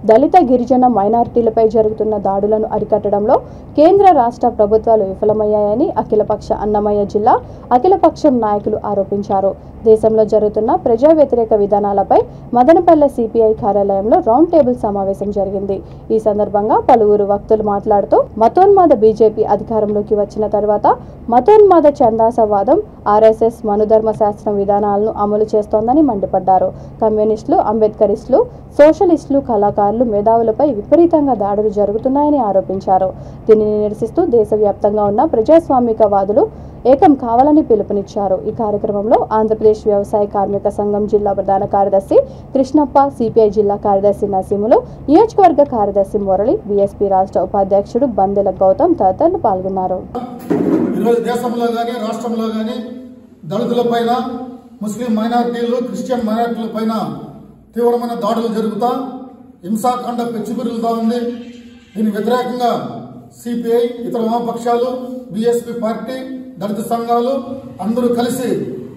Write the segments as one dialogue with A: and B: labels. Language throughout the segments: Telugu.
A: దళిత గిరిజన మైనారిటీలపై జరుగుతున్న దాడులను అరికట్టడంలో కేంద్ర రాష్ట్ర ప్రభుత్వాలు విఫలమయ్యాయని అఖిలపక్ష అన్నమయ్య జిల్లా అఖిలపక్షం నాయకులు ఆరోపించారు దేశంలో జరుగుతున్న ప్రజా వ్యతిరేక విధానాలపై మదనపల్లె సిపిఐ కార్యాలయంలో రౌండ్ టేబుల్ సమావేశం జరిగింది ఈ సందర్భంగా పలువురు వక్తులు మాట్లాడుతూ మతోన్మాద బీజేపీ అధికారంలోకి వచ్చిన తర్వాత మతోన్మాద చందాసవాదం ఆర్ఎస్ఎస్ మనుధర్మ శాస్త్రం విధానాలను అమలు చేస్తోందని మండిపడ్డారు కమ్యూనిస్టులు అంబేద్కరిస్టులు సోషలిస్టులు కళాకారులు మేధావులపై విపరీతంగా దాడులు జరుగుతున్నాయని ఆరోపించారు దీనిని నిరసిస్తూ దేశవ్యాప్తంగా ఉన్న ప్రజాస్వామికవాదులు ఏకం కావాలని పిలుపునిచ్చారు ఈ కార్యక్రమంలో ఆంధ్రప్రదేశ్ వ్యవసాయ కార్మిక సంఘం జిల్లా ప్రధాన కార్యదర్శి కృష్ణప్ప సిపిఐ జిల్లా కార్యదర్శి నసీములు నియోజకవర్గ కార్యదర్శి మురళి బీఎస్పీ రాష్ట్ర ఉపాధ్యక్షుడు బందెల గౌతమ్ తదితరులు పాల్గొన్నారు
B: ఈరోజు దేశంలో కానీ రాష్ట్రంలో కానీ దళితుల పైన ముస్లిం మైనారిటీలు క్రిస్టియన్ మైనారిటీల పైన తీవ్రమైన దాడులు జరుగుతా హింసాకాండ పెచ్చిపిరుగులుతా ఉంది దీనికి వ్యతిరేకంగా సిపిఐ ఇతర వామపక్షాలు బీఎస్పీ పార్టీ దళిత సంఘాలు అందరూ కలిసి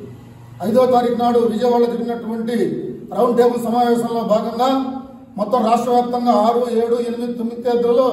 B: ఐదో తారీఖు నాడు విజయవాడలో జరిగినటువంటి రౌండ్ టేబుల్ సమావేశంలో భాగంగా మొత్తం రాష్ట్ర వ్యాప్తంగా ఆరు ఏడు ఎనిమిది తొమ్మిది తేదీలలో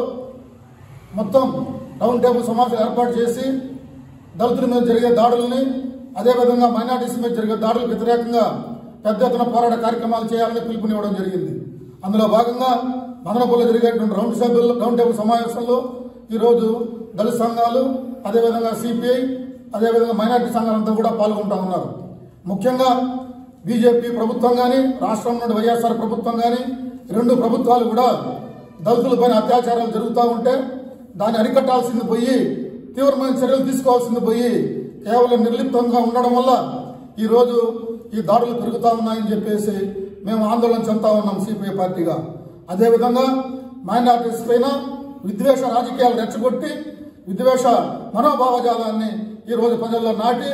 B: మొత్తం రౌండ్ టేబుల్ సమావేశం ఏర్పాటు చేసి దళితుల మీద జరిగే దాడులని అదేవిధంగా మైనార్టీస్ మీద జరిగే దాడులకు వ్యతిరేకంగా పెద్ద ఎత్తున పోరాట కార్యక్రమాలు చేయాలని పిలుపునివ్వడం జరిగింది అందులో భాగంగా మదనపల్లిలో జరిగేటువంటి రౌండ్ టేబుల్ రౌండ్ టేబుల్ సమావేశంలో ఈరోజు దళిత సంఘాలు అదేవిధంగా సిపిఐ అదేవిధంగా మైనార్టీ సంఘాలంతా కూడా పాల్గొంటా ఉన్నారు ముఖ్యంగా బీజేపీ ప్రభుత్వం కానీ రాష్ట్రం నుండి వైఎస్ఆర్ ప్రభుత్వం కానీ రెండు ప్రభుత్వాలు కూడా దళితులపైన అత్యాచారాలు జరుగుతూ ఉంటే దాన్ని అరికట్టాల్సింది పోయి తీవ్రమైన చర్యలు తీసుకోవాల్సింది పోయి కేవలం నిర్లిప్తంగా ఉండడం వల్ల ఈ రోజు ఈ దాడులు పెరుగుతా ఉన్నాయని చెప్పేసి మేము ఆందోళన చెందుతా ఉన్నాం సిపిఐ పార్టీగా అదేవిధంగా మైనార్టీస్ పైన విద్వేష రాజకీయాలు రెచ్చగొట్టి విద్వేష మనోభావజాలాన్ని ఈ రోజు ప్రజల్లో నాటి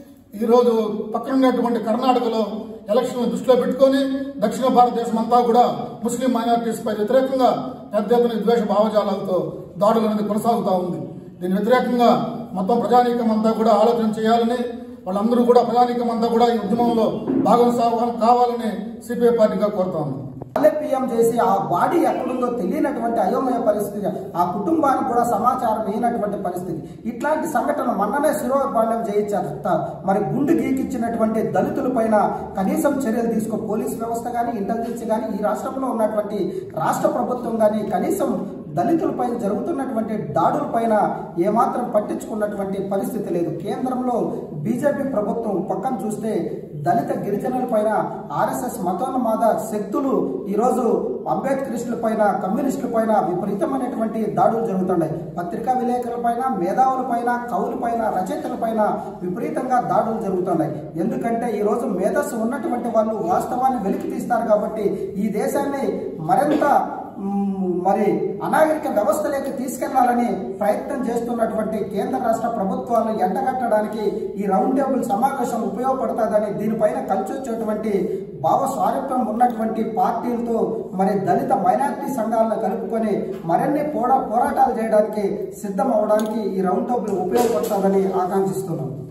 B: ఈ రోజు పక్కన ఉన్నటువంటి కర్ణాటకలో ఎలక్షన్ దృష్టిలో పెట్టుకొని దక్షిణ భారతదేశం అంతా కూడా ముస్లిం మైనారిటీస్ పై వ్యతిరేకంగా పెద్ద ఎత్తున విద్వేష భావజాలాలతో దాడులు అనేది కొనసాగుతా ఉంది దీని వ్యతిరేకంగా మొత్తం ప్రజానీకం అంతా కూడా ఆలోచన చేయాలని వాళ్ళందరూ కూడా ప్రజానీకం అంతా కూడా ఈ ఉద్యమంలో భాగస్వామ్యం కావాలని సిపిఐ పార్టీగా కోరుతా ఉంది
C: వాళ్ళే పిఎం చేసి ఆ బాడీ ఎక్కడుందో తెలియనటువంటి అయోమయ పరిస్థితి ఆ కుటుంబానికి కూడా సమాచారం లేనటువంటి పరిస్థితి ఇట్లాంటి సంఘటన మొన్ననే శిరోపాలయం చేయించారు త- మరి గుండు గీకిచ్చినటువంటి దళితుల పైన కనీసం చర్యలు తీసుకో పోలీస్ వ్యవస్థ కానీ ఇంటెలిజెన్స్ కానీ ఈ రాష్ట్రంలో ఉన్నటువంటి రాష్ట్ర ప్రభుత్వం కానీ కనీసం దళితులపై జరుగుతున్నటువంటి దాడుల పైన ఏమాత్రం పట్టించుకున్నటువంటి పరిస్థితి లేదు కేంద్రంలో బీజేపీ ప్రభుత్వం పక్కన చూస్తే దళిత గిరిజనుల పైన ఆర్ఎస్ఎస్ మతోన్మాద శక్తులు ఈరోజు అంబేద్కరిస్టుల పైన కమ్యూనిస్టుల పైన విపరీతమైనటువంటి దాడులు జరుగుతున్నాయి పత్రికా విలేకరుల పైన మేధావుల పైన కవుల పైన రచయితల పైన విపరీతంగా దాడులు జరుగుతున్నాయి ఎందుకంటే ఈ రోజు మేధస్సు ఉన్నటువంటి వాళ్ళు వాస్తవాన్ని వెలికి తీస్తారు కాబట్టి ఈ దేశాన్ని మరింత మ్, మరి అనాగరిక వ్యవస్థలోకి తీసుకెళ్లాలని ప్రయత్నం చేస్తున్నటువంటి కేంద్ర రాష్ట్ర ప్రభుత్వాలను ఎండగట్టడానికి ఈ రౌండ్ టేబుల్ సమావేశం ఉపయోగపడుతుందని దీనిపైన కలిసి వచ్చేటువంటి భావ స్వారూప్యం ఉన్నటువంటి పార్టీలతో మరి దళిత మైనారిటీ సంఘాలను కలుపుకొని మరిన్ని పోరా పోరాటాలు చేయడానికి సిద్ధం అవడానికి ఈ రౌండ్ టేబుల్ ఉపయోగపడుతుందని ఆకాంక్షిస్తున్నాం